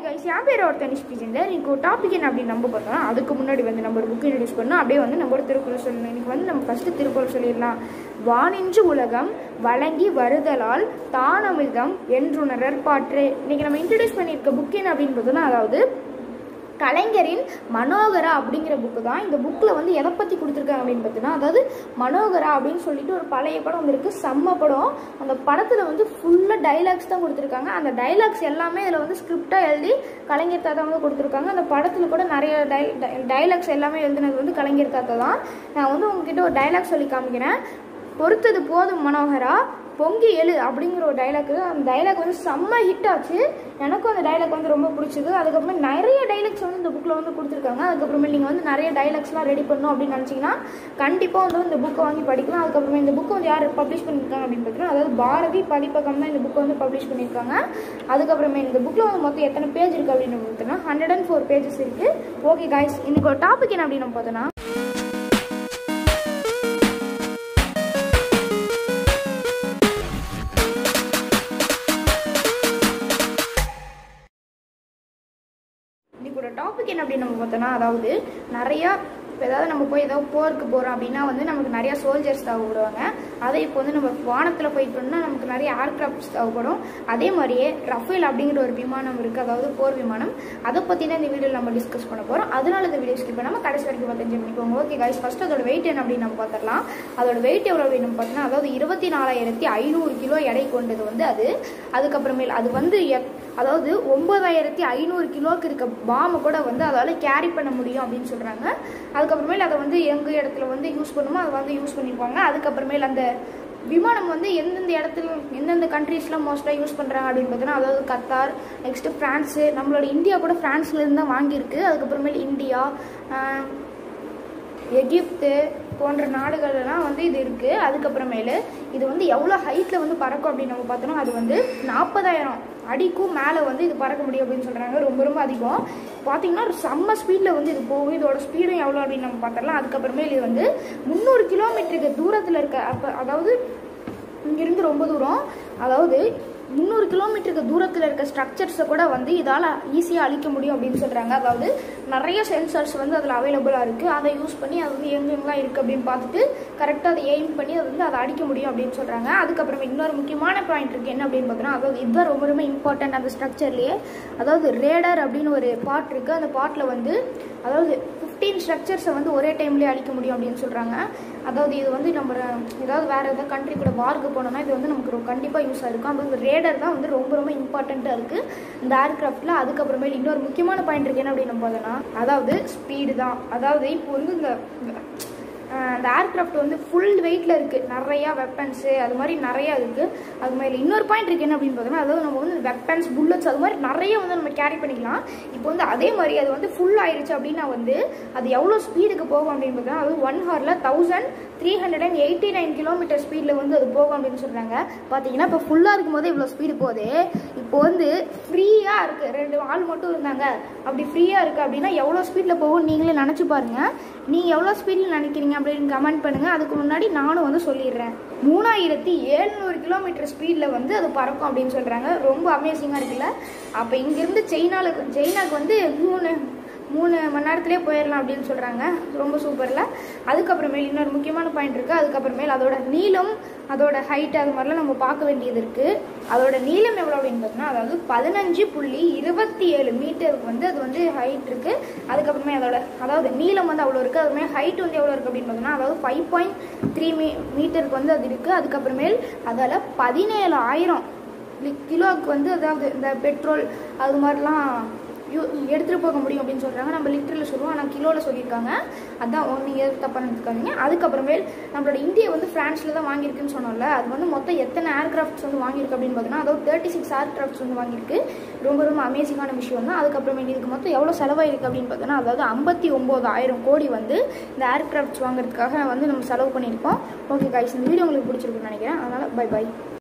guys என் பேர் ஒருத்தன் நிஷ்பிஜெண்டர் இன்னைக்கு ஒரு டாபிக் என்ன அப்படின்னு நம்ம பார்த்தோம் அதுக்கு முன்னாடி வந்து நம்ம ஒரு புக் இன்ட்ரடியூஸ் பண்ணோம் அப்படியே வந்து நம்ம ஒரு திருக்குறள் சொல்லணும் இன்னைக்கு வந்து நம்ம ஃபஸ்ட்டு திருக்குறள் சொல்லிடலாம் வானின்று உலகம் வழங்கி வருதலால் தானமிர்தம் என்றுணரற் பாற்று இன்னைக்கு நம்ம இன்ட்ரடியூஸ் பண்ணியிருக்க புக் என்ன அப்படின்னு பார்த்தோம்னா அதாவது கலைஞரின் மனோகரா அப்படிங்கிற புக்கு தான் இந்த புக்கில் வந்து எதை பற்றி கொடுத்துருக்காங்க அப்படின்னு பார்த்தீங்கன்னா அதாவது மனோகரா அப்படின்னு சொல்லிட்டு ஒரு பழைய படம் வந்திருக்கு செம்ம படம் அந்த படத்தில் வந்து ஃபுல்லாக டைலாக்ஸ் தான் கொடுத்துருக்காங்க அந்த டைலாக்ஸ் எல்லாமே இதில் வந்து ஸ்கிரிப்டாக எழுதி கலைஞர் தாத்தா வந்து கொடுத்துருக்காங்க அந்த படத்தில் கூட நிறைய டை டைலாக்ஸ் எல்லாமே எழுதினது வந்து கலைஞர் தாத்தா தான் நான் வந்து உங்ககிட்ட ஒரு டைலாக் சொல்லி காமிக்கிறேன் பொறுத்தது போதும் மனோகரா பொங்கி எழு அப்படிங்கிற ஒரு டைலாக் அந்த டைலாக் வந்து செம்ம ஹிட் ஆச்சு எனக்கும் அந்த டைலாக் வந்து ரொம்ப பிடிச்சது அதுக்கப்புறம் நிறைய டைலாக்ஸ் வந்து இந்த புக்கில் வந்து கொடுத்துருக்காங்க அதுக்கப்புறமே நீங்கள் வந்து நிறைய டைலாக்ஸ்லாம் ரெடி பண்ணணும் அப்படின்னு நினச்சிங்கன்னா கண்டிப்பாக வந்து இந்த புக்கை வாங்கி படிக்கலாம் அதுக்கப்புறமே இந்த புக்கை வந்து யார் பப்ளிஷ் பண்ணியிருக்காங்க அப்படின்னு பார்த்தீங்கன்னா அதாவது பாரதி பதிப்பகம் தான் இந்த புக்கை வந்து பப்ளிஷ் பண்ணியிருக்காங்க அதுக்கப்புறமே இந்த புக்கில் வந்து மொத்தம் எத்தனை பேஜ் இருக்குது அப்படின்னு பார்த்தோன்னா ஹண்ட்ரட் அண்ட் ஃபோர் பேஜஸ் இருக்குது ஓகே காய்ஸ் இன்னைக்கு ஒரு டாபிக் என்ன அப்படின்னு நம்ம பார்த்தோன்னா இன்னைக்கு ஒரு டாபிக் என்ன அப்படின்னு நம்ம பார்த்தோன்னா அதாவது நிறையா இப்போ ஏதாவது நம்ம போய் ஏதாவது போருக்கு போகிறோம் அப்படின்னா வந்து நமக்கு நிறையா சோல்ஜர்ஸ் தேவைப்படுவாங்க அதே இப்போ வந்து நம்ம வானத்தில் போயிட்டு வந்தோம்னா நமக்கு நிறைய ஏர்கிராஃப்ட்ஸ் தேவைப்படும் அதே மாதிரியே ரஃபேல் அப்படிங்கிற ஒரு விமானம் இருக்குது அதாவது போர் விமானம் அதை பற்றி தான் இந்த வீடியோவில் நம்ம டிஸ்கஸ் பண்ண போகிறோம் அதனால இந்த வீடியோ ஸ்கிப் பண்ணாமல் கடைசி வரைக்கும் பார்த்து பண்ணிக்கோங்க ஓகே கைஸ் ஃபஸ்ட் அதோட வெயிட் என்ன அப்படின்னு நம்ம பார்த்துடலாம் அதோட வெயிட் எவ்வளோ அப்படின்னு நம்ம பார்த்தோன்னா அதாவது இருபத்தி நாலாயிரத்தி ஐநூறு கிலோ எடை கொண்டது வந்து அது அதுக்கப்புறமேல் அது வந்து எத் அதாவது ஒம்பதாயிரத்தி ஐநூறு கிலோவுக்கு இருக்க பாமை கூட வந்து அதால் கேரி பண்ண முடியும் அப்படின்னு சொல்கிறாங்க அதுக்கப்புறமேல் அதை வந்து எங்கள் இடத்துல வந்து யூஸ் பண்ணுமோ அதை வந்து யூஸ் பண்ணியிருப்பாங்க அதுக்கப்புறமேல் அந்த விமானம் வந்து எந்தெந்த இடத்துல எந்தெந்த கண்ட்ரீஸ்லாம் மோஸ்ட்டாக யூஸ் பண்ணுறாங்க அப்படின்னு பார்த்தீங்கன்னா அதாவது கத்தார் நெக்ஸ்ட்டு ஃப்ரான்ஸு நம்மளோட இந்தியா கூட ஃப்ரான்ஸ்லேருந்து தான் வாங்கியிருக்கு அதுக்கப்புறமேல் இந்தியா எகிப்து போன்ற நாடுகள்லாம் வந்து இது இருக்குது அதுக்கப்புறமேலு இது வந்து எவ்வளோ ஹைட்டில் வந்து பறக்கும் அப்படின்னு நம்ம பார்த்தோம்னா அது வந்து நாற்பதாயிரம் அடிக்கும் மேலே வந்து இது பறக்க முடியும் அப்படின்னு சொல்கிறாங்க ரொம்ப ரொம்ப அதிகம் பார்த்தீங்கன்னா ஒரு செம்ம ஸ்பீடில் வந்து இது போகும் இதோட ஸ்பீடும் எவ்வளோ அப்படின்னு நம்ம பார்த்துடலாம் அதுக்கப்புறமே இது வந்து முந்நூறு கிலோமீட்டருக்கு தூரத்தில் இருக்க அப்போ அதாவது இங்கிருந்து ரொம்ப தூரம் அதாவது முந்நூறு கிலோமீட்டருக்கு தூரத்தில் இருக்க ஸ்ட்ரக்சர்ஸை கூட வந்து இதால் ஈஸியாக அழிக்க முடியும் அப்படின்னு சொல்கிறாங்க அதாவது நிறைய சென்சர்ஸ் வந்து அதில் அவைலபிளாக இருக்குது அதை யூஸ் பண்ணி அது வந்து எங்கெங்கெல்லாம் இருக்குது அப்படின்னு பார்த்துட்டு கரெக்டாக அதை எய்ம் பண்ணி அதை வந்து அதை அடிக்க முடியும் அப்படின்னு சொல்கிறாங்க அதுக்கப்புறம் இன்னொரு முக்கியமான பாயிண்ட் இருக்குது என்ன அப்படின்னு பார்த்தோன்னா அதாவது இதுதான் ரொம்ப ரொம்ப இம்பார்ட்டன்ட் அந்த ஸ்ட்ரக்சர்லேயே அதாவது ரேடர் அப்படின்னு ஒரு பார்ட் இருக்குது அந்த பார்ட்டில் வந்து அதாவது ஃபிஃப்டீன் ஸ்ட்ரக்சர்ஸை வந்து ஒரே டைம்லேயே அழிக்க முடியும் அப்படின்னு சொல்கிறாங்க அதாவது இது வந்து நம்ம ஏதாவது வேறு ஏதாவது கண்ட்ரி கூட வார்க்கு போனோம்னா இது வந்து நமக்கு கண்டிப்பாக யூஸ் ஆகிருக்கும் அதாவது ரேடர் தான் வந்து ரொம்ப ரொம்ப இம்பார்ட்டண்ட்டாக இருக்குது இந்த ஏர்க்ராஃப்டில் அதுக்கப்புறமேல் இன்னொரு முக்கியமான பாயிண்ட் இருக்கு என்ன அப்படின்னு நம்ம பார்த்தோன்னா அதாவது ஸ்பீடு தான் அதாவது இப்போ வந்து இந்த அந்த ஏர்க்ராஃப்ட் வந்து ஃபுல் வெயிட்டில் இருக்குது நிறையா வெப்பன்ஸு அது மாதிரி நிறையா இருக்குது அது மாதிரி இன்னொரு பாயிண்ட் இருக்குது என்ன அப்படின்னு பார்த்தோம்னா அதாவது நம்ம வந்து வெப்பன்ஸ் புல்லட்ஸ் அது மாதிரி நிறைய வந்து நம்ம கேரி பண்ணிக்கலாம் இப்போ வந்து அதே மாதிரி அது வந்து ஃபுல் ஆயிடுச்சு அப்படின்னா வந்து அது எவ்வளோ ஸ்பீடுக்கு போகும் அப்படின்னு பார்த்தோம்னா அது ஒன் ஹவரில் thousand three hundred and eighty nine kilometre ஸ்பீடில் வந்து அது போகும் அப்படின்னு சொல்கிறாங்க பார்த்தீங்கன்னா இப்போ ஃபுல்லாக இருக்கும்போது இவ்வளோ ஸ்பீடு போகுது இப்போ வந்து ஃப்ரீயாக இருக்குது ரெண்டு ஆள் மட்டும் இருந்தாங்க அப்படி ஃப்ரீயாக இருக்குது அப்படின்னா எவ்வளோ ஸ்பீடில் போகும் நீங்களே நினச்சி பாருங்கள் நீங்கள் எவ்வளோ ஸ்பீடில் நினைக்கிறீங்க அப்படின்னு கமெண்ட் பண்ணுங்கள் அதுக்கு முன்னாடி நானும் வந்து சொல்லிடுறேன் மூணாயிரத்தி எழுநூறு கிலோமீட்டர் ஸ்பீடில் வந்து அது பறக்கும் அப்படின்னு சொல்கிறாங்க ரொம்ப அமேசிங்காக இருக்குல்ல அப்போ இங்கேருந்து சைனாவுக்கு சைனாவுக்கு வந்து மூணு மூணு மணி நேரத்துலேயே போயிடலாம் அப்படின்னு சொல்கிறாங்க ரொம்ப சூப்பரில் அதுக்கப்புறமேல் இன்னொரு முக்கியமான பாயிண்ட் இருக்குது அதுக்கப்புறமேல் அதோட நீளம் அதோட ஹைட் அது மாதிரிலாம் நம்ம பார்க்க வேண்டியது இருக்குது அதோட நீளம் எவ்வளோ அப்படின்னு பார்த்தோம்னா அதாவது பதினஞ்சு புள்ளி இருபத்தி ஏழு மீட்டருக்கு வந்து அது வந்து ஹைட் இருக்குது அதுக்கப்புறமே அதோட அதாவது நீளம் வந்து அவ்வளோ இருக்குது அதுமே ஹைட் வந்து எவ்வளோ இருக்குது அப்படின்னு பார்த்தோம்னா அதாவது ஃபைவ் பாயிண்ட் த்ரீ மீ மீட்டருக்கு வந்து அது இருக்குது அதுக்கப்புறமேல் அதால் பதினேழு ஆயிரம் கிலோவுக்கு வந்து அதாவது இந்த பெட்ரோல் அது மாதிரிலாம் யூ எடுத்துகிட்டு போக முடியும் அப்படின்னு சொல்கிறாங்க நம்ம லிட்டரில் சொல்லுவோம் ஆனால் கிலோவில் சொல்லியிருக்காங்க அதான் நீங்கள் தப்பாக நினைச்சுக்காதீங்க அதுக்கப்புறமேல் நம்மளோட இந்தியா வந்து ஃப்ரான்ஸில் தான் வாங்கியிருக்குன்னு சொன்னோம்ல அது வந்து மொத்தம் எத்தனை ஏர்கிராஃப்ட்ஸ் வந்து வாங்கியிருக்கு அப்படின்னு பார்த்தோன்னா அதாவது தேர்ட்டி சிக்ஸ் ஏர்கிராஃப்ட்ஸ் வந்து வாங்கியிருக்கு ரொம்ப ரொம்ப அமேசிங்கான விஷயம் தான் அதுக்கப்புறமேல் இதுக்கு மொத்தம் எவ்வளோ செலவாயிருக்கு அப்படின்னு பார்த்தோன்னா அதாவது ஐம்பத்தி ஒம்பதாயிரம் கோடி வந்து இந்த ஏர்கிராஃப்ட்ஸ் வாங்குறதுக்காக வந்து நம்ம செலவு பண்ணியிருக்கோம் ஓகே காய்ஸ் இந்த வீடியோ உங்களுக்கு பிடிச்சிருக்குன்னு நினைக்கிறேன் அதனால் பை பை